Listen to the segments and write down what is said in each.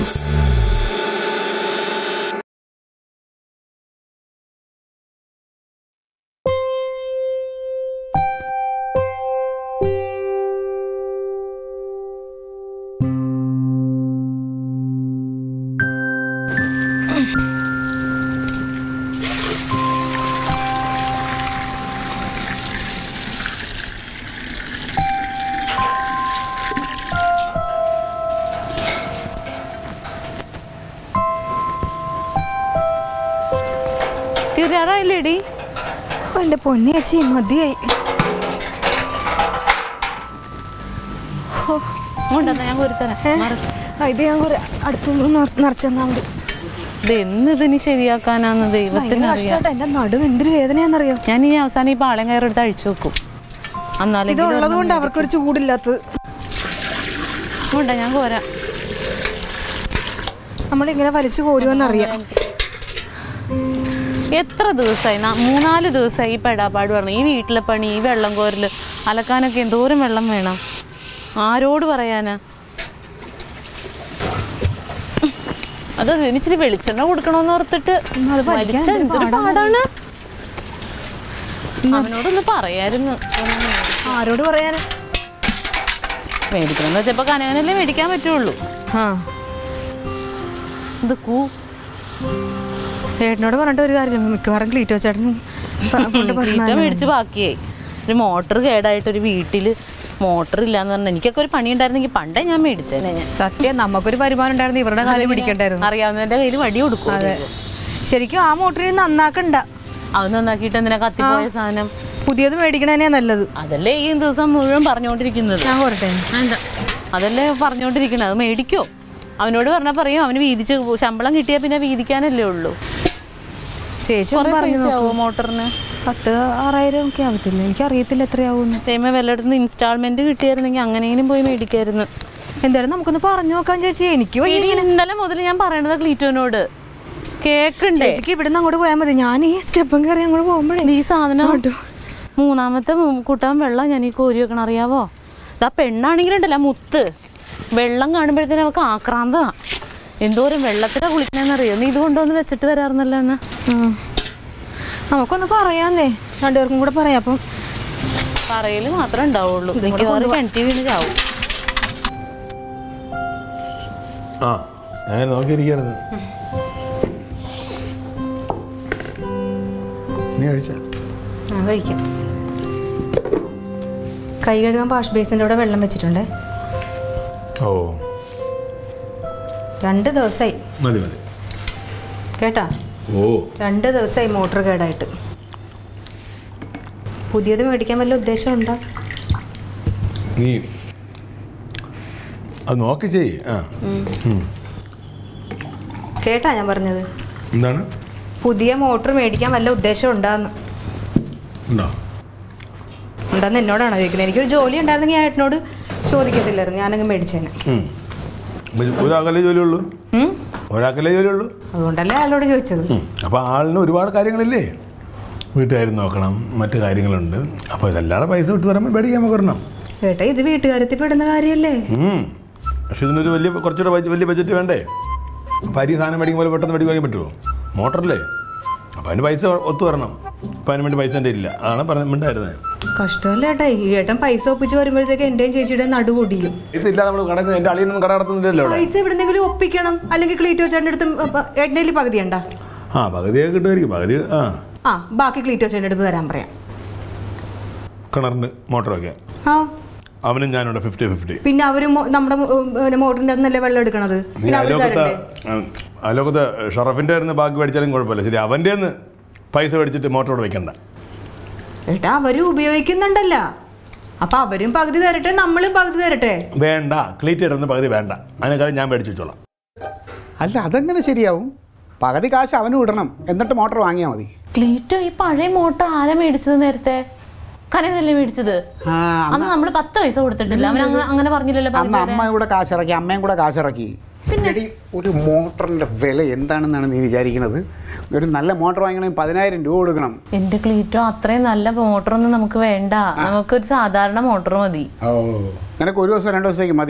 Films. തീരാറായില്ലേടി ഓ, എന്റെ പൊന്നി ചേച്ചി മതിയായി കൊണ്ടുവന്ന ഞാൻ ഒരുത്തരാം ഏ? ആ, ഇത് ഞാൻ കുറെ അടുത്തുനിന്ന് നിറച്ചെന്നാ മതി ഇത് എന്ന് ഇതിന് ശരിയാക്കാനാന്ന് ഭയങ്കര ദൈവത്തിനറിയാം കഷ്ടമായിട്ട് എന്റെ നടുവ് എന്തൊരു വേദനയാന്നറിയോ ഞാൻ ഈ അവസാനം ഈ പാളയം കയറെടുത്ത് അഴിച്ചു വെക്കും ഇത് എന്നാലെങ്കിലും ഉള്ളത് കൊണ്ട് അവർക്കൊരു ചൂടില്ലാത്തത് കൊണ്ട ഞാൻ പോരാ നമ്മളിങ്ങനെ വലിച്ചു കോരുമെന്നറിയാം എത്ര ദിവസമായി നാ- മൂന്നാല് ദിവസമായി ഈ പെടാപ്പാട് പറഞ്ഞു ഈ വീട്ടിലെ പണി ഈ വെള്ളം കോരല് അലക്കാനൊക്കെ എന്തോരം വെള്ളം വേണം ആരോട് പറയാനാ അത് ഇച്ചിരി വെളിച്ചെണ്ണ കൊടുക്കണമെന്ന് ഓർത്തിട്ട് അത് വലിക്കാൻ വലിച്ച എന്തൊരു എന്തൊരു പാടാണ് അവനോടൊന്ന് പറയായിരുന്നു ആരോട് പറയാനാ മേടിക്കണം എന്ന് വെച്ചപ്പോ കനകനല്ലേ മേടിക്കാൻ പറ്റുള്ളൂ ആ ഇത് കൂ ഏട്ടനോട് പറഞ്ഞിട്ട് ഒരു കാര്യം മിക്കവാറും ക്ലീറ്റോ ചേട്ടനും പ- കൊണ്ട് ക്രീറ്റ പറഞ്ഞാൽ മേടിച്ച് ബാക്കിയായി ഒരു മോട്ടർ കേടായിട്ട് ഒരു വീട്ടില് മോട്ടർ ഇല്ലാന്ന് പറഞ്ഞാൽ എനിക്കൊക്കെ ഒരു പണി ഉണ്ടായിരുന്നെങ്കിൽ പണ്ടേ ഞാൻ മേടിച്ചേനെ ഞാൻ സത്യം നമുക്കൊരു വരുമാനം ഉണ്ടായിരുന്നു ഇവരുടെ കാര്യം പിടിക്കണ്ടായിരുന്നു അറിയാവുന്നതിന്റെ കയ്യിൽ വടി കൊടുക്കും അതെ ശരിക്കും ആ മോട്ടറിന് നന്നാക്കണ്ട അത് നന്നാക്കിയിട്ട് എന്തിനാ കത്തിപ്പോയ സാധനം പുതിയത് മേടിക്കണതന്നെയാ നല്ലത് അതല്ലേ ഈ ദിവസം മുഴുവൻ പറഞ്ഞുകൊണ്ടിരിക്കുന്നത് ഞാൻ പോരട്ടെ വേണ്ട അതല്ലേ പറഞ്ഞുകൊണ്ടിരിക്കുന്നത് അത് മേടിക്കോ അവനോട് പറഞ്ഞാൽ പറയും അവന് വീതിച്ച് ശമ്പളം കിട്ടിയാൽ പിന്നെ വീതിക്കാനല്ലേ ഉള്ളൂ ചേച്ചി കുറെ ഒന്ന് പറഞ്ഞു പൈസ ആവോ മോട്ടറിന് പത്ത് ആറായിരം ഒക്കെ ആവത്തില്ല എനിക്ക് അറിയത്തില്ല എത്രയാവും തേമ വല്ലയിടത്തുനിന്ന് ഇൻസ്റ്റാൾമെന്റ് കിട്ടിയായിരുന്നെങ്കിൽ അങ്ങനെയും പോയി മേടിക്കായിരുന്നു എന്തായാലും നമുക്കൊന്ന് പറഞ്ഞു നോക്കാം ചേച്ചി എനിക്ക് വയ്യ. എടി, ഇന്നലെ മുതൽ ഞാൻ പറയണത് ക്ലീറ്റോനോട് കേക്കുണ്ടേ ചേച്ചിക്ക് ഇവിടുന്ന് അങ്ങോട്ട് പോയാൽ മതി ഞാൻ ഈ സ്റ്റെപ്പും കയറി അങ്ങോട്ട് പോകുമ്പോഴേ ഈ സാധനം മൂന്നാമത്തെ മൂ- കൂട്ടാൻ വെള്ളം ഞാൻ ഈ കോരി വെക്കണം അറിയാവോ ഇതാ പെണ്ണാണെങ്കിലുണ്ടല്ലോ മുത്ത് വെള്ളം കാണുമ്പോഴത്തേനും അവൾക്ക് ആക്രാന്താ എന്തോരം വെള്ളത്തിലാ കുളിക്കണെന്നറിയോ നീ ഇത് കൊണ്ടുവന്ന് വെച്ചിട്ട് വരാറുന്നല്ലോ എന്ന് ആ. നമുക്കൊന്ന് പറയാന്നേ രണ്ടുപേർക്കും കൂടെ പറയാം അപ്പം പറയല് മാത്രമേ ഉണ്ടാവുള്ളൂ മിക്കവാറും കിണറ്റി വീണ് ചാവും ആ ഞാൻ നോക്കിയിരിക്കരുത് നീ കഴിച്ച ഞാൻ കഴിക്കാം കൈ കഴുകാൻ വാഷ് ബേസിൻ്റെ കൂടെ വെള്ളം വെച്ചിട്ടുണ്ടേ ഓ രണ്ട് ദിവസമായി മതി മതി കേട്ടാ ഓ രണ്ട് ദിവസമായി മോട്ടർ കേടായിട്ട് പുതിയത് മേടിക്കാൻ വല്ല ഉദ്ദേശമുണ്ടോ നീ അത് നോക്കി ചെയ്യ് ആ ഉം. കേട്ടാ ഞാൻ പറഞ്ഞത് എന്താണ് പുതിയ മോട്ടർ മേടിക്കാൻ വല്ല ഉദ്ദേശം ഉണ്ടാന്ന് ഉണ്ടോ ഉണ്ടെന്ന് എന്നോടാണോ ചോദിക്കുന്നത് എനിക്കൊരു ജോലി ഉണ്ടായിരുന്നെങ്കിൽ ഞാൻ ഏട്ടനോട് ചോദിക്കത്തില്ലായിരുന്നു ഞാനങ്ങ് മേടിച്ചേനെ ഉം. ഇപ്പൊ ഒരാൾക്കല്ലേ ജോലിയുള്ളൂ ഉം? ഒരാൾക്കല്ലേ ജോലിയുള്ളൂ അതുകൊണ്ടല്ലേ ആളോട് ചോദിച്ചത് ഉം. അപ്പോൾ ആളിന് ഒരുപാട് കാര്യങ്ങളില്ലേ വീട്ടുകാരും നോക്കണം മറ്റു കാര്യങ്ങളുണ്ട് അപ്പോൾ ഇതല്ലാതെ പൈസ വിട്ട് തരുമ്പോൾ മേടിക്കാൻ നമുക്ക് ഒരെണ്ണം ഏട്ടാ ഇത് വീട്ടുകാരത്തിൽ പെടുന്ന കാര്യമല്ലേ ഉം. പക്ഷെ ഇതിനൊരു വലിയ കുറച്ചുകൂടെ ബജ- വലിയ ബജറ്റ് വേണ്ടേ അപ്പോൾ അരി സാധനം മേടിക്കുമ്പോൾ പെട്ടെന്ന് മേടിക്കാൻ പറ്റുമോ മോട്ടറല്ലേ അപ്പോൾ അതിന് പൈസ ഒത്തു വരണം അപ്പോൾ അതിന് വേണ്ടി പൈസ എൻ്റെ ഇല്ല അതാണ് പറഞ്ഞിട്ടുണ്ടായിരുന്നത് കഷ്ടമല്ലേ ഏട്ടാ ഈ ഏട്ടൻ പൈസ ഒപ്പിച്ച് വരുമ്പോഴത്തേക്ക് എൻ്റെയും ചേച്ചിയുടെ നടു പൊടിയും പൈസ ഇല്ലാതെ നമ്മൾ കടന്ന് എൻ്റെ അളിയൊന്നും കട നടത്തുന്നില്ലല്ലോ അവിടെ പൈസ എവിടെന്നെങ്കിലും ഒപ്പിക്കണം അല്ലെങ്കിൽ ക്ലീറ്റോ ചേട്ടൻ്റെ അടുത്ത് ഏട്ടൻ്റെ പകുതി ഉണ്ടാ ആ പകുതിയൊക്കെ കിട്ടുമായിരിക്കും പകുതി ആ ആ ബാക്കി ക്ലീറ്റോ ചേട്ടൻ്റെ അടുത്ത് വരാൻ പറയാം കിണറിന് മോട്ടറൊക്കെ ആ അവനും ഞാനിവിടെ ഫിഫ്റ്റി ഫിഫ്റ്റി പിന്നെ അവര് മോ- നമ്മുടെ മോ- പിന്നെ മോട്ടറിന്റെ അന്നല്ലേ വെള്ളം എടുക്കണത് നീ പിന്നെ അവര് അലോകത്തെ തരണ്ടേ അലോകത്തെ ഷറഫിൻ്റെ ആയിരുന്നു ബാക്കി മേടിച്ചാലും കുഴപ്പമില്ല ശരി അവൻ്റെ നിന്ന് പൈസ മേടിച്ചിട്ട് മോട്ടർ ഇവിടെ വെക്കണ്ട ഏട്ടാ അവര് ഉപയോഗിക്കുന്നുണ്ടല്ല അപ്പൊ അവരും പകുതി തരട്ടെ നമ്മളും പകുതി തരട്ടെ വേണ്ട ക്ലീറ്റ് ഇടുന്ന പകുതി വേണ്ട അതിനേക്കാളും ഞാൻ മേടിച്ചു വെച്ചോളാം അല്ല അതെങ്ങനെ ശരിയാവും പകുതി കാശ് അവന് വിടണം എന്നിട്ട് മോട്ടോർ വാങ്ങിയാൽ മതി ക്ലീറ്റോ ഈ പഴയ മോട്ടർ ആരാ മേടിച്ചത് നേരത്തെ കനകനല്ലേ മേടിച്ചത് ആ അന്ന് നമ്മൾ പത്ത് പൈസ കൊടുത്തിട്ടില്ല അവൻ അങ്ങനെ അങ്ങനെ പറഞ്ഞില്ലല്ലോ അന്ന് പകുതി വരെ. അമ്മ കൂടെ കാശിറക്കി അമ്മയും കൂടെ കാശിറക്കി എടി, ഒരു മോട്ടറിന്റെ വില എന്താണെന്നാണ് നീ വിചാരിക്കുന്നത് ഒരു നല്ല മോട്ടർ വാങ്ങണമെങ്കിൽ പതിനായിരം രൂപ കൊടുക്കണം എന്റെ ക്ലീറ്റോ അത്രയും നല്ല മോട്ടറൊന്നും നമുക്ക് വേണ്ട നമുക്കൊരു സാധാരണ മോട്ടർ മതി ഓ നിനക്ക് ഒരു ദിവസം രണ്ട് ദിവസത്തേക്ക് മതിയാ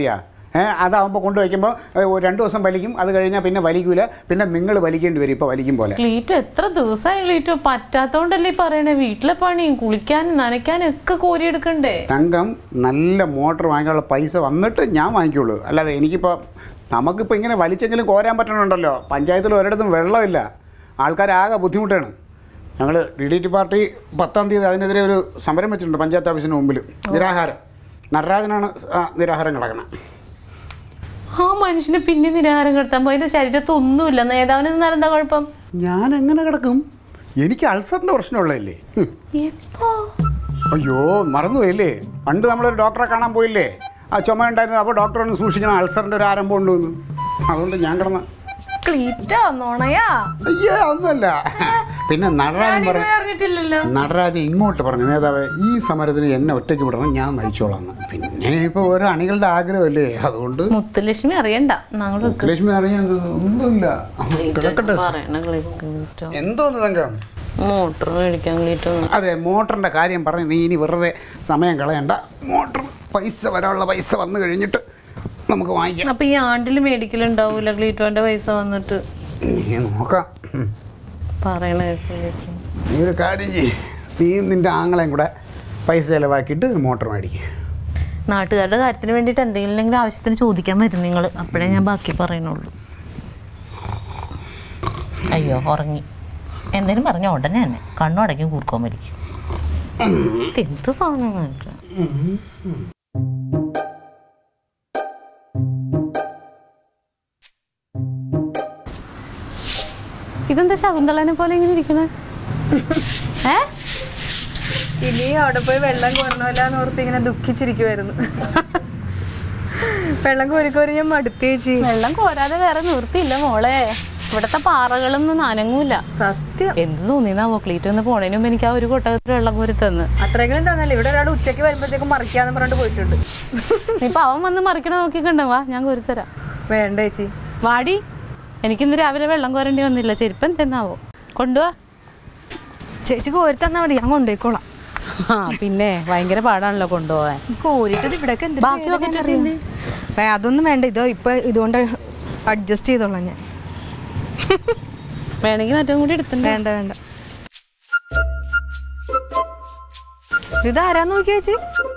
ഏഹ് അതാവുമ്പോൾ കൊണ്ടുവയ്ക്കുമ്പോൾ രണ്ട് ദിവസം വലിക്കും അത് കഴിഞ്ഞാൽ പിന്നെ വലിക്കൂല പിന്നെ നിങ്ങൾ വലിക്കേണ്ടി വരും ഇപ്പോൾ വലിക്കും പോലെ ക്ലീറ്റോ എത്ര ദിവസമായി ക്ലീറ്റോ പറ്റാത്തോണ്ടല്ലേ ഈ പറയണേ വീട്ടിലെ പണിയും കുളിക്കാനും നനയ്ക്കാനും ഒക്കെ കോരിയെടുക്കണ്ടേ തങ്കം നല്ല മോട്ടർ വാങ്ങിക്കാനുള്ള പൈസ വന്നിട്ട് ഞാൻ വാങ്ങിക്കുള്ളൂ അല്ലാതെ എനിക്കിപ്പോൾ നമുക്കിപ്പോൾ ഇങ്ങനെ വലിച്ചെങ്കിലും കോരാൻ പറ്റണുണ്ടല്ലോ പഞ്ചായത്തിൽ ഒരിടത്തും വെള്ളമില്ല ആൾക്കാരാകെ ബുദ്ധിമുട്ടാണ് ഞങ്ങൾ ഡി ഡി ടി പാർട്ടി പത്താം തീയതി അതിനെതിരെ ഒരു സമരം വെച്ചിട്ടുണ്ട് പഞ്ചായത്ത് ഓഫീസിന് മുമ്പിൽ നിരാഹാരം നടരാജനാണ് ആ നിരാഹാരം കിടക്കണം ആ മനുഷ്യന് പിന്നെ നിരാഹാരം കിടത്താൻ പോയി അതിന്റെ ശരീരത്ത് ഒന്നുമില്ല നേതാവിന് നിന്നാൽ എന്താ കുഴപ്പം ഞാൻ എങ്ങനെ കിടക്കും എനിക്ക് അൾസറിൻ്റെ പ്രശ്നമുള്ളതല്ലേ ഹും. എപ്പോ അയ്യോ മറന്നുപോയില്ലേ പണ്ട് നമ്മളൊരു ഡോക്ടറെ കാണാൻ പോയില്ലേ ആ ചുമ ഉണ്ടായിരുന്നു അപ്പോൾ ഡോക്ടർ ഒന്ന് സൂക്ഷിക്കണം അൾസറിൻ്റെ ഒരു ആരംഭം ഉണ്ടെന്ന് അതുകൊണ്ട് ഞാൻ കിടന്ന ക്ലീറ്റോ നോണയാ അയ്യോ ഒന്നുമല്ല പിന്നെ നടരാജൻ പറഞ്ഞു ഞാനിതുവരെ അറിഞ്ഞിട്ടില്ലല്ലോ നടരാജൻ ഇങ്ങോട്ട് പറഞ്ഞു നേതാവേ ഈ സമരത്തിന് എന്നെ ഒറ്റയ്ക്ക് വിടണം ഞാൻ നയിച്ചോളാം എന്ന്. പിന്നെ ഇപ്പോൾ ഓരോ അണികളുടെ ആഗ്രഹമല്ലേ അതുകൊണ്ട് മുത്തുലക്ഷ്മി അറിയണ്ട ഞങ്ങൾ ലക്ഷ്മി അറിയാൻ ഒന്നുമില്ല കിടക്കട്ടെ പറയണ ക്ലീറ്റോ എന്തോന്ന് തങ്കം മോട്ടർ മേടിക്കാൻ ക്ലീറ്റോ അതെ മോട്ടറിൻ്റെ കാര്യം പറഞ്ഞ് നീ ഇനി വെറുതെ സമയം കളയണ്ട മോട്ടർ പൈസ വരാനുള്ള പൈസ വന്നു കഴിഞ്ഞിട്ട് നമുക്ക് വാങ്ങിക്കാം അപ്പൊ ഈ ആണ്ടിൽ മേടിക്കലുണ്ടാവൂല ക്ലീറ്റോന്റെ പൈസ വന്നിട്ട് നീ നോക്കാം ഉം. പറയണ ക്ലീറ്റോ നീ ഒരു കാര്യം ചെയ്യ് നീയും നിൻ്റെ ആങ്ങളെയും കൂടെ പൈസ ചിലവാക്കിയിട്ട് മോട്ടർ മേടിക്കുക നാട്ടുകാരുടെ കാര്യത്തിന് വേണ്ടിയിട്ട് എന്തെങ്കിലും ആവശ്യത്തിന് ചോദിക്കാൻ വരും നിങ്ങൾ അപ്പോഴേ ഞാൻ ബാക്കി പറയണുള്ളൂ അയ്യോ ഉറങ്ങി എന്തേലും പറഞ്ഞ ഉടനെ തന്നെ കണ്ണു അടക്കി കൂർക്കോൻ മരിക്കും എന്ത് സാധനം നിനക്ക്? ഇതെന്താ ശകുന്തളനെ പോലെ ഇങ്ങനെ ഇരിക്കണേ ഏ ഇനി അവിടെ പോയി വെള്ളം കോരണമല്ല എന്ന് ഓർത്ത് ഇങ്ങനെ ദുഃഖിച്ചിരിക്കുമായിരുന്നു വെള്ളം കോരി കോരി ഞാൻ മടുത്തി ചേച്ചി വെള്ളം കോരാതെ വേറെ നിർത്തിയില്ല മോളെ ഇവിടത്തെ പാറകളൊന്നും നനങ്ങൂല സത്യം എന്ത് തോന്നിയെന്നാവോ ക്ലീറ്റ് ഒന്ന് പോണതിന് മുമ്പ് എനിക്ക് ആ ഒരു കൊട്ടകത്തിൽ വെള്ളം കോരി തന്ന് അത്രയെങ്കിലും തന്നല്ലേ ഇവിടെ ഒരാൾ ഉച്ചയ്ക്ക് വരുമ്പോഴത്തേക്കും മറിക്കാന്ന് പറഞ്ഞിട്ട് പോയിട്ടുണ്ട് ഇപ്പൊ അവൻ വന്ന് മറിക്കണ നോക്കിക്കണ്ട വാ ഞാൻ കോരിത്തരാം വേണ്ട ചേച്ചി വാടി എനിക്കിന്ന് രാവിലെ വെള്ളം കോരേണ്ടി വന്നില്ല ചെരുപ്പ് എന്തെന്നാവോ കൊണ്ടുവാ ചേച്ചി കോരി തന്നാ മതി ഞാൻ കൊണ്ടുപോയിക്കോളാം ആ പിന്നെ ഭയങ്കര പാടാണല്ലോ കൊണ്ടുപോകാൻ കോരിട്ടത് ഇവിടെ ബാക്കി വെക്കാൻ അറിയണ്ടേ? അതൊന്നും വേണ്ട ഇതോ ഇപ്പൊ ഇതുകൊണ്ട് അഡ്ജസ്റ്റ് ചെയ്തോളാം ഞാൻ വേണമെങ്കിൽ മറ്റും കൂടി എടുത്തിട്ടുണ്ട് വേണ്ട വേണ്ട ഇത് ആരാന്ന് നോക്കി ചേച്ചി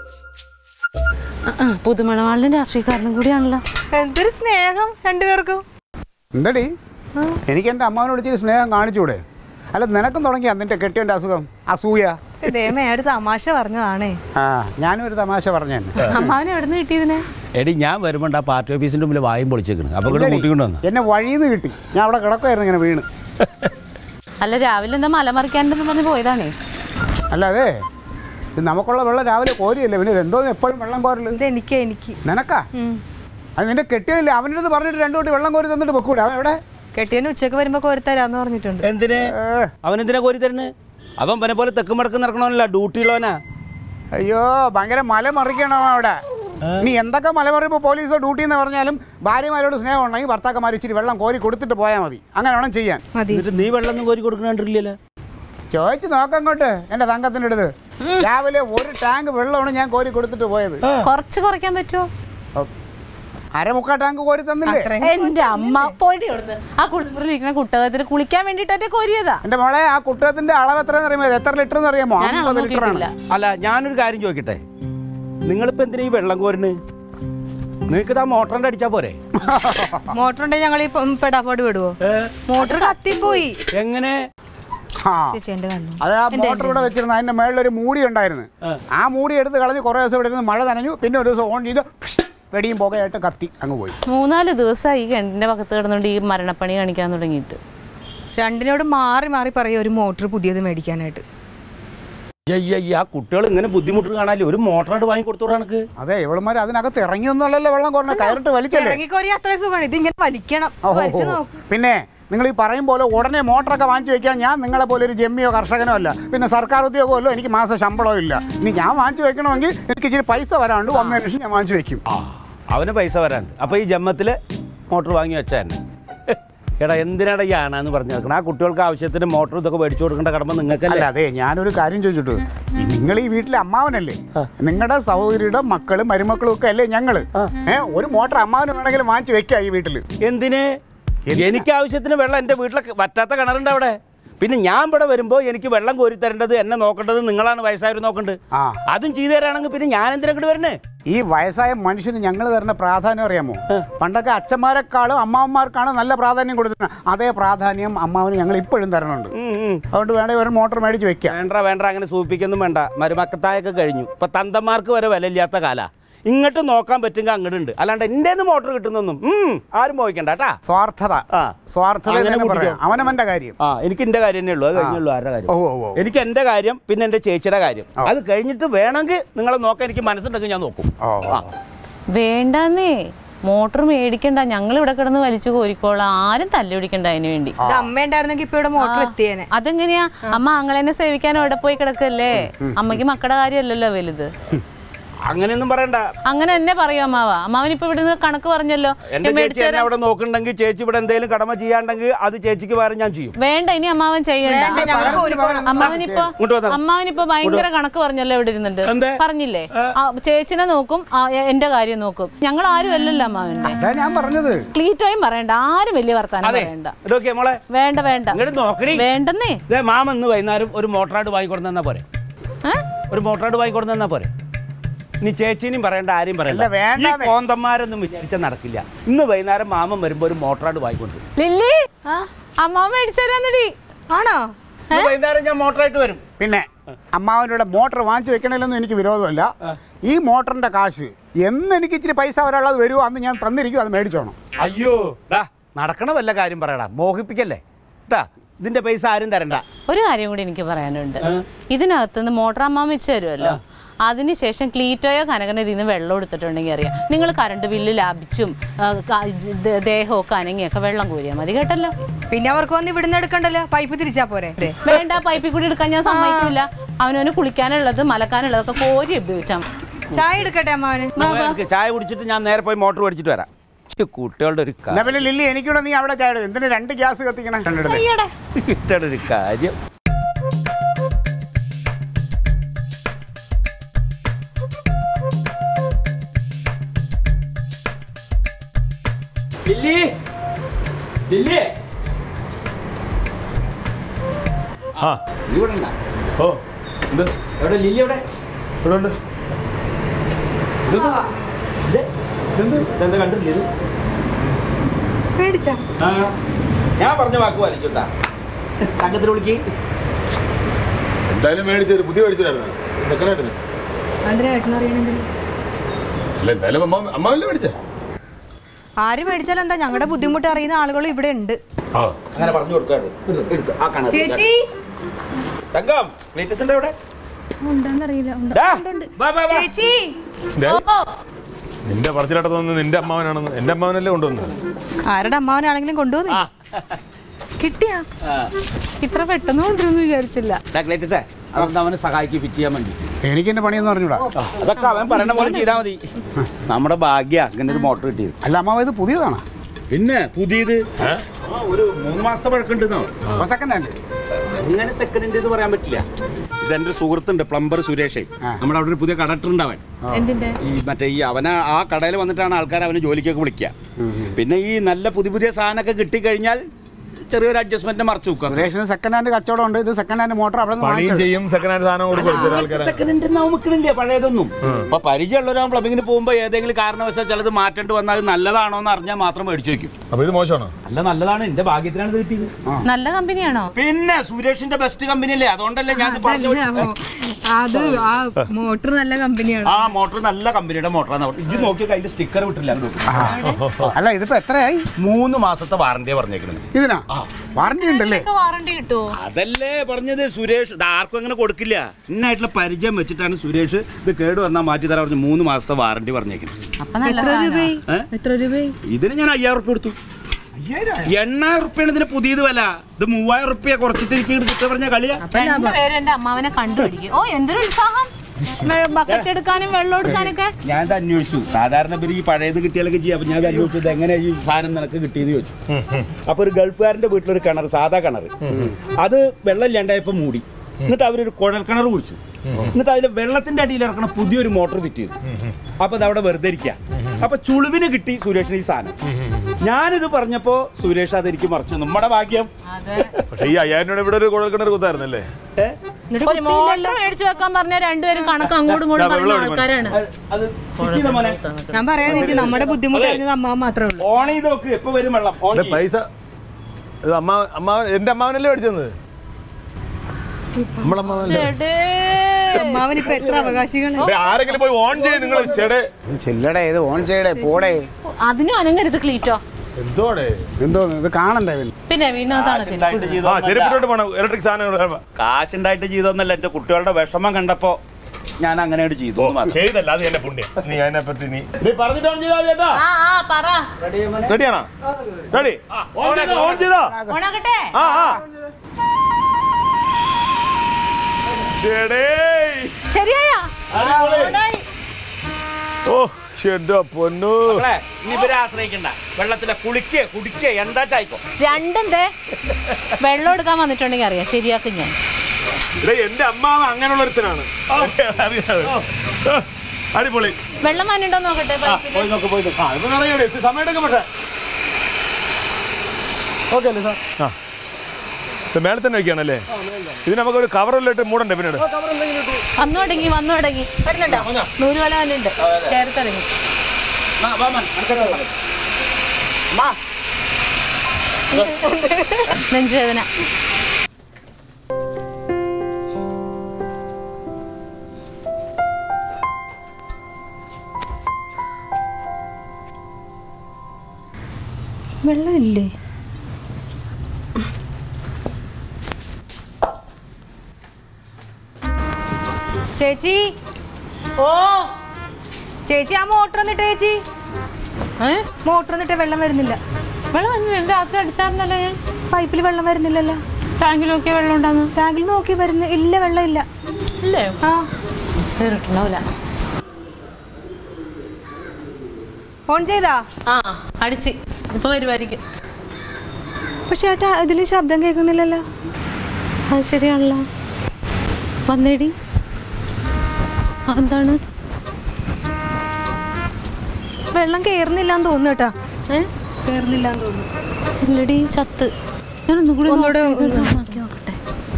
പുതുമണവാളിനും രാഷ്ട്രീയക്കാരനും കൂടിയാണല്ലോ എന്തൊരു സ്നേഹം രണ്ടുപേർക്കും എന്തടി എനിക്ക് എൻ്റെ അമ്മാവനോട് ഇച്ചിരി സ്നേഹം കാണിച്ചൂടെ അല്ല നിനക്കും തുടങ്ങിയ നിന്റെ കെട്ടിയൻ്റെ അസുഖം അസൂയ ഇതേമേ ഒരു തമാശ പറഞ്ഞതാണേ ആ ഞാനും ഒരു തമാശ പറഞ്ഞു തന്നെ അമ്മാവനെ എവിടെ നിന്ന് കിട്ടിയതിനെ എടി ഞാൻ വരുമ്പോൾ ആ പാർട്ടി ഓഫീസിൻ്റെ മുമ്പിൽ വായും പൊളിച്ചേക്കണ് അപ്പോൾ ഇവിടെ കൂട്ടിക്കൊണ്ട് വന്നു എന്നെ വഴിയിൽ നിന്ന് കിട്ടി ഞാൻ അവിടെ കിടക്കുമായിരുന്നു ഇങ്ങനെ വീണ് അല്ല രാവിലെ എന്താ മല മറിക്കാണ്ടെന്ന് പറഞ്ഞ് പോയതാണേ അല്ലാതെ ഇത് നമുക്കുള്ള വെള്ളം രാവിലെ കോരിയല്ലേ പിന്നെ ഇത് എന്തോ എപ്പോഴും വെള്ളം കോരല് ഇത് എനിക്ക് എനിക്ക് നിനക്കാ ഉം. അത് നിന്റെ കെട്ടിയില്ലേ അവൻ്റെ അടുത്ത് പറഞ്ഞിട്ട് രണ്ടു കൂട്ടി വെള്ളം കോരി തന്നിട്ട് വെക്കൂടെ അവൻ എവിടെ കെട്ടിയന് ഉച്ചക്ക് വരുമ്പോ കോരിത്തരാന്ന് പറഞ്ഞിട്ടുണ്ട് എന്തിന് അവനെന്തിനാ കോരി തരുന്നത് അവൻ പനെ പോലെ തെക്കും മടക്കും നടക്കണമല്ല ഡ്യൂട്ടിയുള്ളവനാ അയ്യോ ഭയങ്കര മല മറിക്കണം അവിടെ നീ എന്തൊക്കെ മലമറിയുമ്പോൾ പോലീസോ ഡ്യൂട്ടി എന്ന് പറഞ്ഞാലും ഭാര്യമാരോട് സ്നേഹം ഉണ്ടെങ്കിൽ ഭർത്താക്കന്മാർ ഇച്ചിരി വെള്ളം കോരി കൊടുത്തിട്ട് പോയാൽ മതി അങ്ങനെ വേണം ചെയ്യാൻ മതി എന്നിട്ട് നീ വെള്ളം ഒന്നും കോരി കൊടുക്കണില്ലല്ലോ ചോദിച്ച് നോക്കങ്ങോട്ട് എൻ്റെ തങ്കത്തിൻ്റെ അടുത്ത് രാവിലെ ഒരു ടാങ്ക് വെള്ളമാണ് ഞാൻ കോരി കൊടുത്തിട്ട് പോയത് കുറച്ച് കുറയ്ക്കാൻ പറ്റുമോ ഓ, അരമുക്കാ ടാങ്ക് കോരി തന്നില്ലേ എന്റെ അമ്മ പോയി അവിടുന്ന് ആ കുളിമുറിയിലിരിക്കുന്ന കുട്ടകത്തിൽ കുളിക്കാൻ വേണ്ടിട്ടൊക്കെ കോരിയതാ എൻ്റെ മോളെ ആ കുട്ടകത്തിന്റെ അളവ് എത്രയെന്ന് അറിയാമോ ഇത് എത്ര ലിറ്റർ എന്ന് അറിയാമോ ഞാൻ അമ്പത് അളവ് ലിറ്ററാണ് നോക്കിയിട്ടില്ല അല്ല ഞാനൊരു കാര്യം ചോദിക്കട്ടെ നിങ്ങളിപ്പോൾ എന്തിനാ ഈ വെള്ളം കോരുന്നത് നിങ്ങൾക്ക് ആ മോട്ടറിൻ്റെ അടിച്ചാൽ പോരെ മോട്ടർ ഉണ്ടെങ്കിൽ ഞങ്ങൾ ഈ പ- പെടാപ്പാട് വിടുവോ മോട്ടർ കത്തിപ്പോയി എങ്ങനെ ആ ചേച്ചി എന്റെ കണ്ണു അത് ആ മോട്ടർ ഇവിടെ വെച്ചിരുന്നു അതിന്റെ മേളിലൊരു മൂടി ഉണ്ടായിരുന്നു ആ മൂടി എടുത്ത് കളഞ്ഞ് കുറേ ദിവസം ഇവിടെ ഇരുന്ന് മഴ നനഞ്ഞു പിന്നെ ഒരു ദിവസം ഓൺ ചെയ്ത് വെടിയും പുകയായിട്ട് കത്തി അങ്ങ് പോയി മൂന്നാല് ദിവസമായി ഈ കിണറ്റിന്റെ പക്കത്ത് കിടന്നുകൊണ്ട് ഈ മരണപ്പണി കാണിക്കാൻ തുടങ്ങിയിട്ട് രണ്ടിനോട് മാറി മാറി പറയും ഒരു മോട്ടർ പുതിയത് മേടിക്കാനായിട്ട് അയ്യ ആ കുട്ടികൾ ഇങ്ങനെ ബുദ്ധിമുട്ട് കാണാല്ലേ ഒരു മോട്ടറായിട്ട് വാങ്ങി കൊടുത്തോടാ എനിക്ക് അതെ ഇവളുമാർ അതിനകത്ത് ഇറങ്ങിയൊന്നുമല്ലല്ലോ വെള്ളം കുറഞ്ഞ കയറിട്ട് വലിക്കല്ലേ ഇറങ്ങിക്കോരി അത്രയും സുഖമാണ് ഇത് ഇങ്ങനെ വലിക്കണം ഓഹോ. വലിച്ചു നോക്ക് പിന്നെ നിങ്ങൾ ഈ പറയും പോലെ ഉടനെ മോട്ടറൊക്കെ വാങ്ങിച്ചു വെക്കാൻ ഞാൻ നിങ്ങളെ പോലെ ഒരു ജമ്മിയോ കർഷകനോ അല്ല പിന്നെ സർക്കാർ ഉദ്യോഗമല്ലോ എനിക്ക് മാസം ശമ്പളമോ ഇല്ല ഇനി ഞാൻ വാങ്ങിച്ചു വെക്കണമെങ്കിൽ എനിക്ക് ഇച്ചിരി പൈസ വരാണ്ട് ഒന്നര ലക്ഷം ഞാൻ വാങ്ങിച്ചു വെക്കും ആ അവന് പൈസ വരാണ്ട് അപ്പോൾ ഈ ജമ്മത്തിൽ മോട്ടർ വാങ്ങി വെച്ചാൽ എടാ എന്തിനാടാ ഈ ആണാന്ന് പറഞ്ഞു നടക്കണം ആ കുട്ടികൾക്ക് ആവശ്യത്തിന് മോട്ടർ ഇതൊക്കെ മേടിച്ചു കൊടുക്കേണ്ട കടമ അല്ല നിങ്ങൾക്കല്ലേ അതെ ഞാനൊരു കാര്യം ചോദിച്ചിട്ടു നിങ്ങൾ ഈ വീട്ടിലെ അമ്മാവനല്ലേ നിങ്ങളുടെ സഹോദരിയുടെ മക്കളും മരുമക്കളും ഒക്കെ അല്ലേ ഞങ്ങള് ഏ ഒരു മോട്ടർ അമ്മാവന് വേണമെങ്കിലും വാങ്ങിച്ച് വെക്കാം ഈ വീട്ടിൽ എന്തിന് എനിക്ക് ആവശ്യത്തിന് വെള്ളം എൻ്റെ വീട്ടിലെ വറ്റാത്ത കിണറുണ്ട് അവിടെ പിന്നെ ഞാൻ ഇവിടെ വരുമ്പോൾ എനിക്ക് വെള്ളം കോരി തരേണ്ടത് എന്നെ നോക്കേണ്ടത് നിങ്ങളാണ് വയസ്സായവർ നോക്കേണ്ടത് ആ. അതും ചെയ്തു തരാണെങ്കിൽ പിന്നെ ഞാൻ എന്തിനാ ഇങ്ങോട്ട് വരണേ ഈ വയസ്സായ മനുഷ്യന് ഞങ്ങൾ തരുന്ന പ്രാധാന്യം അറിയാമോ പണ്ടൊക്കെ അച്ഛന്മാരെക്കാളും അമ്മാവന്മാർക്കാണ് നല്ല പ്രാധാന്യം കൊടുത്തിരുന്നത് അതേ പ്രാധാന്യം അമ്മാവന് ഞങ്ങൾ ഇപ്പോഴും തരണുണ്ട് ഉം, ഉം. അതുകൊണ്ട് വേണേ ഒരു മോട്ടർ മേടിച്ച് വെക്കാം വേണ്ട വേണ്ട അങ്ങനെ സൂപ്പിക്കൊന്നും വേണ്ട മരുമക്കത്തായൊക്കെ കഴിഞ്ഞു ഇപ്പൊ തന്തന്മാർക്ക് വരെ വിലയില്ലാത്ത കാല ഇങ്ങോട്ട് നോക്കാൻ പറ്റുമെങ്കിൽ അങ്ങോട്ട് ഉണ്ട് അല്ലാണ്ട് എൻ്റെ മോട്ടർ കിട്ടുന്നൊന്നും ഉം, ആരും പോയിക്കണ്ട കേട്ടാ സ്വാർത്ഥത ആ. സ്വാർത്ഥത അങ്ങനെ തന്നെ കൂട്ടിക്കോ. പറയാം അവനവന്റെ കാര്യം ആ എനിക്ക് എൻ്റെ കാര്യം തന്നെ ഉള്ളൂ അത് കഴിഞ്ഞുള്ളൂ ആരുടെ കാര്യം ഓ ഓ ഓ എനിക്ക് എൻ്റെ കാര്യം പിന്നെ എൻ്റെ ചേച്ചിയുടെ കാര്യം അത് കഴിഞ്ഞിട്ട് വേണമെങ്കിൽ നിങ്ങളെ നോക്കാൻ എനിക്ക് മനസ്സുണ്ടെങ്കിൽ ഞാൻ നോക്കും ഓ, ഓ. ആ. വേണ്ടാന്നേ മോട്ടർ മേടിക്കണ്ട ഞങ്ങൾ ഇവിടെ കിടന്ന് വലിച്ചു കോരിക്കോളാം ആരും തല്ലി പിടിക്കണ്ട അതിന് വേണ്ടി ഇത് അമ്മ ഉണ്ടായിരുന്നെങ്കിൽ ഇപ്പൊ ഇവിടെ മോട്ടർ എത്തിയേനെ അതെങ്ങനെയാ അമ്മ ആങ്ങളെന്നെ സേവിക്കാൻ അവിടെ പോയി കിടക്കല്ലേ അമ്മയ്ക്ക് മക്കളുടെ കാര്യമല്ലല്ലോ വലുത് അങ്ങനെയൊന്നും പറയണ്ട അങ്ങനെ എന്നെ പറയൂ അമ്മാവ അമ്മാവൻ ഇപ്പൊ ഇവിടുന്ന് കണക്ക് പറഞ്ഞല്ലോ എൻ്റെ ഞാൻ ചേച്ചി മേടിച്ചു എന്നെ തരാം. അവിടെ നോക്കുന്നുണ്ടെങ്കിൽ ചേച്ചി ഇവിടെ എന്തെങ്കിലും കടമ ചെയ്യാണ്ടെങ്കിൽ അത് ചേച്ചിക്ക് പകരം ഞാൻ ചെയ്യും വേണ്ട ഇനി അമ്മാവൻ ചെയ്യണ്ട വേണ്ട ഞങ്ങൾ കോരിക്കോളാം അമ്മാവനിപ്പോ ഇങ്ങോട്ട് വന്നോ. അമ്മാവനിപ്പോ ഭയങ്കര കണക്ക് പറഞ്ഞല്ലോ ഇവിടെ ഇരുന്നിട്ട് എന്തേ? പറഞ്ഞില്ലേ ആ, ചേച്ചിനെ നോക്കും ആ, എ- എന്റെ കാര്യം നോക്കും ഞങ്ങൾ ആരും അല്ലല്ലോ അമ്മാവന്റെ അതാ ഞാൻ പറഞ്ഞത് ക്ലീറ്റോയും പറയണ്ട ആരും വലിയ വർത്താനം അതെ പറയണ്ട ഇതൊക്കെ മോളെ വേണ്ട വേണ്ട ഇങ്ങോട്ട് നോക്കണേ വേണ്ടെന്നേ ഇതേ മാമ ഇന്ന് വൈകുന്നേരം ഒരു മോട്ടറായിട്ട് വാങ്ങിക്കൊടുന്നാ പോരെ ഏ? ഒരു മോട്ടറായിട്ട് വാങ്ങിക്കൊടുന്നാ പോരെ ഇനി ചേച്ചീനെയും പറയണ്ട ആരെയും പറയണ്ട അല്ല, വേണ്ട, ഈ കോന്തന്മാരൊന്നും വിചാരിച്ചാൽ നടക്കില്ല ഇന്ന് വൈകുന്നേരം മാമൻ വരുമ്പോ ഒരു മോട്ടറായിട്ട് വാങ്ങിക്കൊണ്ട് വരും. ലില്ലി അമ്മാവൻ മേടിച്ചു തരാന്നടി ആണോ ഇന്ന് വൈകുന്നേരം ഞാൻ മോട്ടറായിട്ട് വരും പിന്നെ അമ്മാവനോട് മോട്ടർ വാങ്ങിച്ചു വെക്കണമല്ലെന്നും എനിക്ക് വിരോധമല്ല ഈ മോട്ടറിന്റെ കാശ് എന്ന് എനിക്ക് ഇച്ചിരി പൈസ ഒരാളത് വരുമോ അന്ന് ഞാൻ തന്നിരിക്കും അത് മേടിച്ചോണം അയ്യോ ഡാ നടക്കണ വല്ല കാര്യം പറയടാ മോഹിപ്പിക്കല്ലേ ട്ടാ ഇതിന്റെ പൈസ ആരും തരണ്ട ഒരു കാര്യം കൂടി എനിക്ക് പറയാനുണ്ട് ഇതിനകത്തുനിന്ന് മോട്ടർ അമ്മാവൻ വെച്ച് തരുമല്ലോ അതിനുശേഷം ക്ലീറ്റോയോ കനകനോ ഇതിൽ നിന്ന് വെള്ളം എടുത്തിട്ടുണ്ടെങ്കിൽ അറിയാം നിങ്ങൾ കറണ്ട് ബില്ല് ലാഭിച്ചും ആ, ക- ജ- ദേ- ദേഹമൊക്കെ അനങ്ങിയൊക്കെ വെള്ളം കോരിയാൽ മതി കേട്ടല്ലോ പിന്നെ അവർക്ക് വന്ന് ഇവിടുന്ന് എടുക്കണ്ടല്ലോ പൈപ്പ് തിരിച്ചാ പോരെ വേണ്ട പൈപ്പിൽ കൂടി എടുക്കാൻ ഞാൻ സമ്മതിക്കില്ല അവനവന് കുളിക്കാനുള്ളത് മലക്കാനുള്ളതൊക്കെ കോരി ഉപയോഗിച്ചാൽ ചായ എടുക്കട്ടെ അമ്മാവന് എനിക്ക് ചായ കുടിച്ചിട്ട് ഞാൻ നേരെ പോയി മോട്ടർ മേടിച്ചിട്ട് വരാം ഛെ, കുട്ടികളുടെ ഒരു എന്നാ പിന്നെ ലില്ലി എനിക്കൂടെ നീ അവിടെ ചായ എന്തിനാ രണ്ട് ഗ്യാസ് കത്തിക്കണം രണ്ടിടത്ത് അയ്യടെ കുട്ടികളുടെ ഒരു കാര്യം ലില്ലി ലില്ലി ആ നീ ഇവിടെ ഉണ്ടാ? ഓ എന്ത് എവിടെ ലില്ലി എവിടെ ഇവിടെ ഉണ്ട് ഇതെന്ത്? ഇത് എന്ത് ഇതെന്താ കണ്ടില്ല ഇത് മേടിച്ചാ ആ ഞാൻ പറഞ്ഞ വാക്ക് വലിച്ചുട്ടാ തങ്കത്തിൽ വിളിക്ക് എന്തായാലും മേടിച്ചൊരു പുതിയ മേടിച്ചിട്ടായിരുന്നു സെക്കൻഡ് ആയിട്ടില്ല എന്തിനാ ഏട്ടനറിയണെങ്കിൽ അല്ല എന്തായാലും അമ്മ അമ്മാവല്ലേ മേടിച്ചേ ആര് മേടിച്ചാലും എന്താ ഞങ്ങളുടെ ബുദ്ധിമുട്ട് അറിയുന്ന ആളുകളും ഇവിടെ ഉണ്ട് ആ അങ്ങനെ പറഞ്ഞു കൊടുക്കാറ് എടുത്ത് ആ കാണാം ചേച്ചി തങ്കം ലേറ്റസ്റ്റ് എവിടെ ഉണ്ടെന്നറിയില്ല ഡാ, വാ, വാ, വാ. ചേച്ചി ദേ, നിന്റെ പറച്ചിലാട്ട തോന്നുന്നു നിന്റെ അമ്മാവനാണെന്ന് എന്റെ അമ്മാവനല്ലേ കൊണ്ടുവന്നത് ആരുടെ അമ്മാവനാണെങ്കിലും കൊണ്ടുവന്നു ആ, കിട്ടിയാ ആ. ഇത്ര പെട്ടെന്ന് കൊണ്ടുവരുമെന്ന് വിചാരിച്ചില്ല ഡാ, ലേറ്റസ്റ്റേ അതൊന്ന് അവനെ സഹായിക്ക് ഫിറ്റ് ചെയ്യാൻ വേണ്ടി എനിക്ക് എന്റെ പണിയെന്ന് പറഞ്ഞൂടാ ആ, അതൊക്കെ അവൻ പറയണ പോലെ ചെയ്താൽ മതി നമ്മുടെ ഭാഗ്യ അങ്ങനെ ഒരു മോട്ടർ കിട്ടിയത് അല്ല അമ്മാവ ഇത് പുതിയതാണോ പിന്നെ പുതിയത് ആ, ഒരു മൂന്ന് മാസത്തെ പഴക്കമുണ്ടെന്നോ അപ്പൊ സെക്കൻഡ് ഹാൻഡ് അങ്ങനെ സെക്കൻഡ് എന്ന് പറയാൻ പറ്റില്ല ഇതെന്റെ ഒരു സുഹൃത്തുണ്ട് പ്ലംബർ സുരേഷ് നമ്മുടെ അവിടെ ഒരു പുതിയ കടക്ടർ ഉണ്ടാവൻ എന്തിന്റെ ഈ മറ്റേ ഈ അവനെ ആ കടയിൽ വന്നിട്ടാണ് ആൾക്കാർ അവന് ജോലിക്കൊക്കെ വിളിക്കുക പിന്നെ ഈ നല്ല പുതിയ പുതിയ സാധനമൊക്കെ കിട്ടിക്കഴിഞ്ഞാൽ ചെറിയൊരു അഡ്ജസ്റ്റ്മെന്റ് മറച്ചു വെക്കുക സുരേഷിന് സെക്കൻഡ് ഹാൻഡ് കച്ചവടം ഉണ്ട് ഇത് സെക്കൻഡ് ഹാൻഡ് മോട്ടർ അവിടെ നിന്ന് പണിയും വാങ്ങിച്ചത്. ചെയ്യും സെക്കൻഡ് ഹാൻഡ് സാധനം കൊടുക്കും ചില ആൾക്കാരെ സെക്കൻഡ് ഹാൻഡ് നമുക്കിടില്ല പഴയതൊന്നും അപ്പൊ പരിചയമുള്ളവരാ പ്ലബിങ്ങിന് പോകുമ്പോൾ ഏതെങ്കിലും കാരണവശാൽ ചിലത് മാറ്റേണ്ടി വന്നാൽ അത് നല്ലതാണോ എന്ന് അറിഞ്ഞാൽ മാത്രം മേടിച്ചു വെക്കും അപ്പൊ ഇത് മോശമാണോ അല്ല നല്ലതാണ് എന്റെ ഭാഗ്യത്തിനാണ് ഇത് കിട്ടിയത് നല്ല കമ്പനിയാണോ പിന്നെ സുരേഷിന്റെ ബെസ്റ്റ് കമ്പനി അല്ലേ അതുകൊണ്ടല്ലേ ഞാൻ ഇത് പറഞ്ഞു അത് ആ മോട്ടർ നല്ല കമ്പനിയാണ് ആ മോട്ടർ നല്ല കമ്പനിയുടെ മോട്ടറാണ് ഇത് നോക്കിയൊക്കെ അതിന്റെ സ്റ്റിക്കർ വിട്ടില്ല അങ്ങോട്ട്. അല്ല ഇതിപ്പോ എത്രയായി മൂന്ന് മാസത്തെ വാറന്റിയാ പറഞ്ഞേക്കുന്നത് ഇതിനാ വാറണ്ടി ഉണ്ടല്ലേ വാറണ്ടി കിട്ടുമോ അതല്ലേ പറഞ്ഞത് സുരേഷ് ഇത് ആർക്കും അങ്ങനെ കൊടുക്കില്ല ഇന്നായിട്ടുള്ള പരിചയം വെച്ചിട്ടാണ് സുരേഷ് ഇത് കേട് വന്നാൽ മാറ്റി തരാൻ പറഞ്ഞു മൂന്ന് മാസത്തെ വാറണ്ടി പറഞ്ഞേക്കുന്നത് അപ്പൊ നല്ല സാധനമാ. ഏ? എത്ര രൂപയായി ഇതിന് ഞാൻ അയ്യായിരം റുപ്യ കൊടുത്തു എണ്ണായിരം റുപ്യാണ് ഇതിന് പുതിയത് വില ഇത് മൂവായിരം റുപ്യ കുറച്ചിട്ട് എനിക്ക് കിട്ടുക പറഞ്ഞ കളിയാ അപ്പൊ രണ്ടുപേരും എന്റെ അമ്മാവനെ കണ്ടുപിടിക്കും ഓ എന്തൊരു ഉത്സാഹം ബക്കറ്റ് എടുക്കാനും വെള്ളം എടുക്കാനൊക്കെ ഞാൻ ഇത് അന്വേഷിച്ചു സാധാരണ ഇവർ ഈ പഴയത് കിട്ടിയാലൊക്കെ ചെയ്യാം അപ്പൊ ഞാൻ ഇത് അന്വേഷിച്ചു ഇത് എങ്ങനെ ഈ സാധനം നിനക്ക് കിട്ടിയെന്ന് ചോദിച്ചു അപ്പൊ ഒരു ഗൾഫുകാരന്റെ വീട്ടിലൊരു കിണർ സാധാ കിണർ അത് വെള്ളം ഇല്ലാണ്ടായപ്പോ മൂടി എന്നിട്ട് അവരൊരു കുഴൽ കിണർ കുഴിച്ചു എന്നിട്ട് അതിൽ വെള്ളത്തിന്റെ അടിയിൽ ഇറക്കണ പുതിയൊരു മോട്ടോർ ഫിറ്റ് ചെയ്തു അപ്പൊ അത് അവിടെ വെറുതെ ഇരിക്കുക അപ്പൊ ചുളിവിന് കിട്ടി സുരേഷിന് ഈ സാധനം ഞാനിത് പറഞ്ഞപ്പോ സുരേഷ് അതെനിക്ക് മറച്ചു നമ്മുടെ ഭാഗ്യം പക്ഷേ ഈ അയ്യായിരം രൂപ ഇവിടെ ഒരു കുഴൽക്കിണർ കുത്തായിരുന്നല്ലേ ഏ? ഒരു മോട്ടർ മേടിച്ചു വെക്കാൻ പറഞ്ഞ രണ്ടുപേരും കണക്ക് അങ്ങോട്ടും ഇങ്ങോട്ടും ഞാൻ പറയുന്ന വെള്ളം ആൾക്കാരാണ് അത് അത് കിട്ടിയതാ മോനെ ഞാൻ പറയാന്ന് വെച്ചാൽ നമ്മുടെ ബുദ്ധിമുട്ട് അറിഞ്ഞത് അമ്മ മാത്രമേ ഉള്ളൂ ഓൺ ചെയ്ത് നോക്ക് എപ്പോ വരും വെള്ളം ഓൺ ഇത് ചെയ്യ്. പൈസ ഇത് അമ്മ അമ്മാവൻ എന്റെ അമ്മാവനല്ലേ മേടിച്ചത് നമ്മളമ്മാവനല്ലേ ചേട്ടേ. അമ്മാവൻ ഇപ്പൊ എത്ര അവകാശികളാണ് ദേ, ആരെങ്കിലും പോയി ഓൺ ചെയ്ത് നിങ്ങൾ ചേടേ ചെല്ലടേ ഇത് ഓൺ ചെയ്യടേ പോടേ അതിനും അനങ്ങരുത് ക്ലീറ്റോ എന്തോടെ എന്തോന്ന് ഇത് കാണണ്ടേ ഇവൻ പിന്നെ വീണതാണ് കാശുണ്ടായിട്ട് ആ ചെയ്തതൊന്നുമല്ല. ചെരുപ്പിട്ടോട്ട് പോണം ഇലക്ട്രിക് സാധനങ്ങൾ കാശുണ്ടായിട്ട് ചെയ്തൊന്നല്ല എന്റെ കുട്ടികളുടെ വിഷമം കണ്ടപ്പോ ഞാൻ അങ്ങനെ അങ്ങട് ചെയ്തു എന്ന് മാത്രം. ചെയ്തല്ല അത് എന്റെ പുണ്യം നീ അതിനെ പറ്റി നീ നീ പറഞ്ഞിട്ട് ഓൺ ചെയ്താ ചേട്ടാ ആ ആ പറ റെഡിയാണോ റെഡി ഓൺ ചെയ്തോ ഓൺ ചെയ്തോ ഓണാക്കട്ടെ ആ ആ ചേടേ ശരിയായ അടിപൊളി. ഓ എന്റെ പൊന്നു മക്കളെ, ഇനി ഇവരെ ആശ്രയിക്കണ്ട വെള്ളത്തിലെ കുളിക്കേ കുടിക്കേ എന്താ ചായ്ക്കോ രണ്ടും ദേ വെള്ളം എടുക്കാൻ വന്നിട്ടുണ്ടെങ്കിൽ അറിയാം ശരിയാക്കും ഞാൻ ഇടേ, എന്റെ അമ്മാവൻ അങ്ങനെയുള്ള ഒരുത്തനാണ് അടിപൊളി വെള്ളം വന്നിട്ടുണ്ടോ നോക്കട്ടെ പൈപ്പില്. പോയി നോക്ക് പോയി നോക്ക് ആ ഇപ്പൊ നിറയൂടെ സമയം എടുക്കും പക്ഷേ ഓക്കെ അല്ലേ സാർ ആ ഇത് മേലെ തന്നെ വെക്കുകയാണല്ലേ ഇത് നമുക്കൊരു കവറിലിട്ട് മൂടണ്ടേ പിന്നീട് വന്നു തുടങ്ങി വന്നു തുടങ്ങി വരുന്നുണ്ടോ നൂറുവല വന്നുണ്ട് കയറി തുടങ്ങി ആ, വാ മോൻ, അടുക്കട്ടെ വാ. അമ്മാ, നെഞ്ചുവേദന വെള്ളമില്ലേ ചേച്ചി ഓ ചേച്ചി ആ മോട്ടർ ഒന്നിട്ട് ചേച്ചി ഏ മോട്ടർ ഒന്നിട്ട് വെള്ളം വരുന്നില്ല വെള്ളം വന്നില്ല രാത്രി അടിച്ചായിരുന്നല്ലോ ഞാൻ പൈപ്പിൽ വെള്ളം വരുന്നില്ലല്ലോ ടാങ്കിൽ നോക്കിയ വെള്ളം ഉണ്ടാന്ന് ടാങ്കിൽ നോക്കി വരുന്ന ഇല്ല വെള്ളം ഇല്ല ഇല്ലേ ആ തീർട്ടുണ്ടാവില്ല ഓൺ ചെയ്താ ആ അടിച്ച് ഇപ്പൊ വരുമായിരിക്കും പക്ഷെ ചേട്ടാ ഇതിന് ശബ്ദം കേൾക്കുന്നില്ലല്ലോ അത് ശരിയാണല്ലോ വന്നേടി എന്താണ് വെള്ളം കേറുന്നില്ലാന്ന് തോന്നുന്നു കേട്ടാ ഏ കേറുന്നില്ലാന്ന് തോന്നുന്നു ഇല്ലടി ചത്ത് ഞാനൊന്നും കൂടി ഒന്നൂടെ നോക്കി- ഇത് നോക്കി നോക്കട്ടെ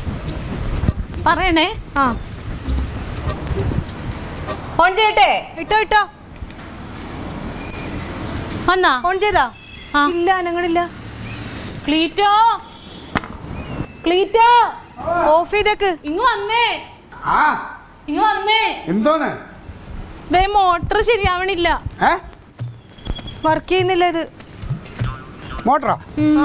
പറയണേ ആ ഓൺ ചെയ്യട്ടെ ഇട്ടോ ഇട്ടോ വന്നാ ഓൺ ചെയ്താ ആ. ഇല്ല അനങ്ങളില്ല ക്ലീറ്റോ ക്ലീറ്റോ ഓഫ് ചെയ്തേക്ക് ഇങ്ങ് വന്നേ ആ ഇങ്ങ് വന്നേ എന്തോന്ന് ദേ മോട്ടർ ശരിയാവണില്ല ഏ വർക്ക് ചെയ്യുന്നില്ല ഇത് മോട്ടറോ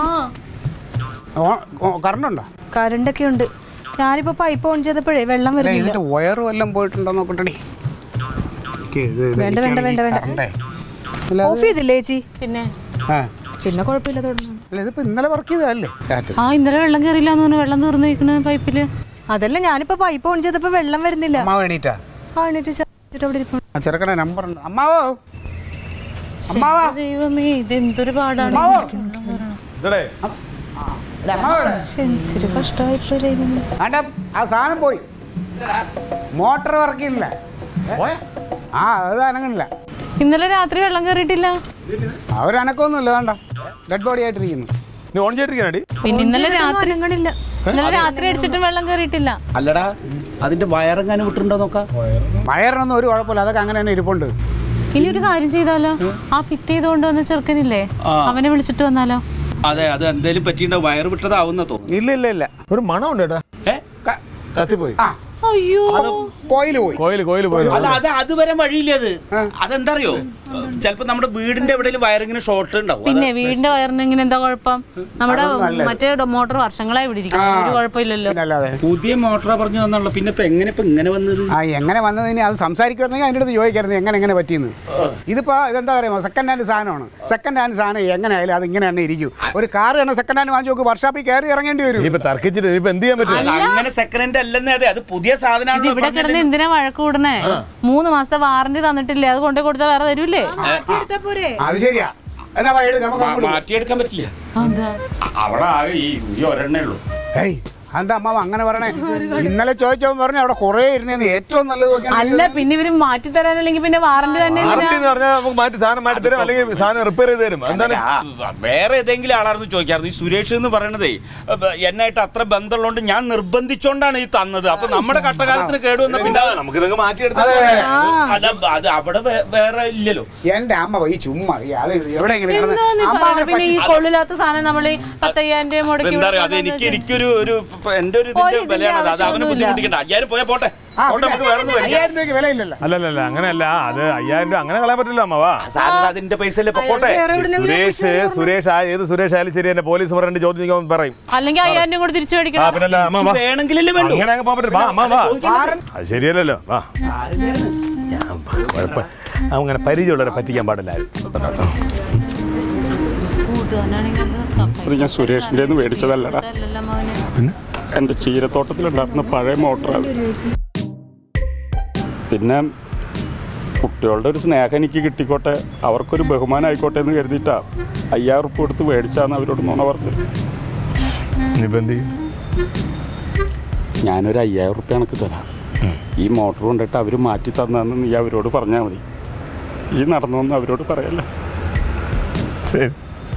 ആ കറണ്ട് ഉണ്ടോ കറണ്ട് ഒക്കെ ഉണ്ട് ഞാനിപ്പോ പൈപ്പ് ഓൺ ചെയ്തപ്പോഴേ വെള്ളം അല്ല വരുന്നില്ല ഇതിന്റെ വയർ വല്ലതും പോയിട്ടുണ്ടോ നോക്കട്ടെ വേണ്ട, വേണ്ട, വേണ്ട, വേണ്ട. ഓഫ് ചെയ്തില്ലേ ചേച്ചി പിന്നെ പിന്നെ കുഴപ്പമില്ല തുടങ്ങുന്നു അല്ല ഇതിപ്പോ ഇന്നലെ വർക്ക് ചെയ്തതല്ലേ രാത്രി ആ ഇന്നലെ വെള്ളം കയറിയില്ല എന്ന് പറഞ്ഞു വെള്ളം തീർന്നിരിക്കണ പൈപ്പില് അതല്ല ഞാനിപ്പോ പൈപ്പ് ഓൺ ചെയ്തപ്പോ വെള്ളം വരുന്നില്ല അമ്മാവ് എണീറ്റാ ആ എണീറ്റ് ചാച്ചിട്ട് അവിടെ ഇരിപ്പുണ്ട് ആ ചെറുക്കനെ നമ്പർ ഉണ്ട് അമ്മാവോ അമ്മാവാ ദൈവമേ ഇത് എന്തൊരു പാടാണ് ഇതടേ ഇല്ല, അമ്മാവ് എവിടെ? പക്ഷെ എന്തൊരു കഷ്ടമായിട്ടല്ലേ ആണ്ട ആ സാധനം പോയി മോട്ടർ വർക്ക് ചെയ്യില്ല പോയ ആ അത് അനങ്ങണില്ല ഇന്നലെ രാത്രി വെള്ളം കയറിയിട്ടില്ല അവരനക്കൊന്നുമില്ല വേണ്ട ഡെഡ് ബോഡി ആയിട്ടിരിക്കുന്നു നീ ഓൺ ചെയ്തിരിക്കണടി പിന്നെ ഇന്നലെ രാത്രി അനങ്ങണില്ല ഇന്നലെ രാത്രി അടിച്ചിട്ടും വെള്ളം കയറിയിട്ടില്ല അല്ലടാ അതിന്റെ വയറെങ്ങാനും വിട്ടിട്ടുണ്ടോ നോക്കാം വയറിനൊന്നും ഒരു കുഴപ്പമില്ല അതൊക്കെ അങ്ങനെ തന്നെ ഇരിപ്പുണ്ട് ഇനി ഒരു കാര്യം ചെയ്താലോ ആ ഫിറ്റ് ചെയ്തുകൊണ്ട് വന്ന ചെറുക്കനില്ലേ ആ. അവനെ വിളിച്ചിട്ട് വന്നാലോ അതെ അത് എന്തേലും പറ്റിയിട്ടുണ്ടോ വയർ വിട്ടതാവുന്ന തോന്നുന്നു ഇല്ല ഇല്ല ഇല്ല ഒരു മണം ഉണ്ട് ചേട്ടാ ഏ ക- കത്തിപ്പോയി ആ അയ്യോ കോയില് പോയി കോയില് കോയില് പോയി അല്ല അത് അതുവരെ വഴിയില്ല അത് അതെന്താ അറിയോ ചിലപ്പോ നമ്മുടെ വീടിന്റെ എവിടെയും വയറിങ്ങിന് ഷോർട്ട് ഉണ്ടാവും പിന്നെ വീടിന്റെ വയറിന് ഇങ്ങനെ എന്താ കുഴപ്പം നമ്മുടെ മറ്റേ മോട്ടോർ വർഷങ്ങളായി ഇവിടെ ഇരിക്കും ഒരു കുഴപ്പമില്ലല്ലോ പിന്നെ അല്ലാതെ പുതിയ മോട്ടറാ പറഞ്ഞു തന്നുള്ളൂ പിന്നെ ഇപ്പൊ എങ്ങനെ ഇപ്പൊ ഇങ്ങനെ വന്നത് ആ എങ്ങനെ വന്നതിന് അത് സംസാരിക്കുവാണെങ്കിൽ അതിൻ്റെ അടുത്ത് ചോദിക്കരുത് എങ്ങനെ എങ്ങനെ പറ്റിയെന്ന് ഇതിപ്പോ ഇതെന്താ പറയുക സെക്കൻഡ് ഹാൻഡ് സാധനമാണ് സെക്കൻഡ് ഹാൻഡ് സാധനം എങ്ങനെ ആയാലും അത് ഇങ്ങനെ തന്നെ ഇരിക്കും ഒരു കാർ തന്നെ സെക്കൻഡ് ഹാൻഡ് വാങ്ങിച്ച് നോക്ക് വർഷാപ്പിൽ കയറി ഇറങ്ങേണ്ടി വരും ഇനിയിപ്പോ തർക്കിച്ചിട്ട് ഇപ്പൊ എന്ത് ചെയ്യാൻ പറ്റും അല്ല, അങ്ങനെ സെക്കൻഡ് ഹാൻഡ് അല്ലെന്നേ അതെ അത് പുതിയ പുതിയ ഇത് സാധനമാണ് ഇവിടെ കിടന്ന് എന്തിനാ വഴക്ക് കൂടണേ മൂന്ന് മാസത്തെ വാറന്റി തന്നിട്ടില്ലേ അത് കൊണ്ടേ കൊടുത്താൽ വേറെ തരൂലേ അത് ശരിയാ എന്നാ വാ, എടുക്ക്, നമുക്ക് അങ്ങോട്ട് പോകാം. മാറ്റിയെടുക്കാൻ പറ്റില്ല എന്താ അ- അവിടെ ആകെ ഈ ഈ ഒരെണ്ണേ ഉള്ളൂ ഏയ് എന്താ അമ്മാവ അങ്ങനെ പറയണേ ഇന്നലെ ചോദിച്ചവൻ പറഞ്ഞു അവിടെ കുറേ ഇരുന്നേന്ന് ഏറ്റവും നല്ലത് നോക്കിയാ അല്ല പിന്നെ ഇവര് മാറ്റി തരാനല്ലെങ്കിൽ പിന്നെ വാറന്റി തന്നെ എന്തിനാ? വാറണ്ടി എന്ന് പറഞ്ഞാൽ നമുക്ക് മാറ്റി സാധനം മാറ്റി തരും അല്ലെങ്കിൽ സാധനം റിപ്പയർ ചെയ്ത് തരും എന്താണ് ആ, വേറെ ഏതെങ്കിലും ആളായിരുന്നു ചോദിക്കാറുണ്ട് ഈ സുരേഷ് എന്ന് പറയണതേ അഹ് എന്നായിട്ട് അത്ര ബന്ധമുള്ളതുകൊണ്ട് ഞാൻ നിർബന്ധിച്ചോണ്ടാണ് ഈ തന്നത് അപ്പൊ നമ്മുടെ കട്ടകാലത്തിന് കേടുവന്ന പിന്നെ നമുക്ക് ഇതൊക്കെ മാറ്റിയെടുത്താൽ അല്ല അത് അവിടെ വേ- വേറെ ഇല്ലല്ലോ എന്റെ അമ്മ ഈ ചുമ്മാ ഈ അത് എവിടെയെങ്കിലും കിടന്ന് എന്തോന്ന് ഈ അമ്മ പറയണെ? അവനെ പിന്നെ ഈ പറ്റി- കൊള്ളില്ലാത്ത സാധനം നമ്മൾ ഈ പത്തയ്യായിരം രൂപ മുടക്കി എന്താ പറയാ അത് കൊടുക്കാന്ന് എനിക്ക് വെച്ചാ- എനിക്കൊരു ഒരു ഇപ്പൊ എന്റെ ഒരു പോയി, ഇതിന്റെ ഇതിന്റെ വിലയാണ് അത് അവന് ആവശ്യമൊന്നുമില്ല. ബുദ്ധിമുട്ടിക്കണ്ട അയ്യായിരം പോയാ പോട്ടെ ആ, പോട്ടെ, നമുക്ക് വേറെ ഒന്നും മേടിക്കാം. അയ്യായിരം രൂപയ്ക്ക് വിലയില്ലല്ലോ അല്ലല്ല അങ്ങനെയല്ല അത് അയ്യായിരം രൂപ അങ്ങനെ കളയാൻ പറ്റില്ല അമ്മവാ സാറിന് അതിന്റെ പൈസ അല്ലേ പോട്ടെ സുരേഷ് സുരേഷ് ആ ഏത് സുരേഷ് ആയാലും ശരി എന്നെ പോലീസ് പറഞ്ഞിട്ട് ചോദ്യം ചോദിക്കാൻ പറയും അല്ലെങ്കിൽ അയ്യായിരം രൂപ കൂടെ തിരിച്ചു ആ മേടിക്കണം പിന്നല്ല അമ്മ വാ വേണമെങ്കിലല്ലേ വേണ്ടു അങ്ങനെ അങ്ങ് പോകാൻ പറ്റില്ല വാ അമ്മ വാ അത് ശരിയല്ലല്ലോ വാ ഞാൻ കുഴപ്പം അങ്ങനെ പരിചയമുള്ളവരെ പറ്റിക്കാൻ പാടില്ലായിരുന്നു കൂട്ടുകാരനാണെങ്കിൽ എന്താ അത് ഞാൻ സുരേഷിന്റെ മേടിച്ചതല്ലടാ അല്ലല്ലോ മോനെ. എൻ്റെ ചീരത്തോട്ടത്തിലുണ്ടായിരുന്ന പഴയ മോട്ടറാണ് പിന്നെ കുട്ടികളുടെ ഒരു സ്നേഹം എനിക്ക് കിട്ടിക്കോട്ടെ അവർക്കൊരു ബഹുമാനം ആയിക്കോട്ടെ എന്ന് കരുതിയിട്ടാ അയ്യായിരം ഉറുപ്പ് കൊടുത്ത് മേടിച്ചാന്ന് അവരോട് നുണ പറഞ്ഞത് ഇനിയിപ്പോ എന്ത് ചെയ്യും ഞാനൊരു അയ്യായിരം ഉറുപ്പ്യ കണക്ക് തരാം ഈ മോട്ടർ കൊണ്ടിട്ട് അവർ മാറ്റി തന്നെന്ന് നീ അവരോട് പറഞ്ഞാൽ മതി ഈ നടന്നൊന്നും അവരോട് പറയല്ല ശരി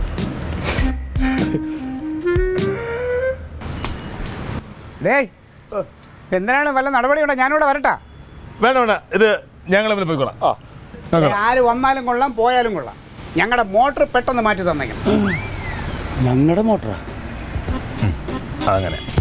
ഡേയ് എന്തിനാണ് വല്ല നടപടിയുണ്ടോ ഞാനിവിടെ വരട്ടാ വേണ്ട വേണ്ട ഇത് ഞങ്ങൾ തമ്മിൽ പോയിക്കോളാം ആ നോക്കാം. ആര് വന്നാലും കൊള്ളാം പോയാലും കൊള്ളാം ഞങ്ങളുടെ മോട്ടർ പെട്ടെന്ന് മാറ്റി തന്നേക്കണം ഞങ്ങളുടെ മോട്ടറാ അങ്ങനെ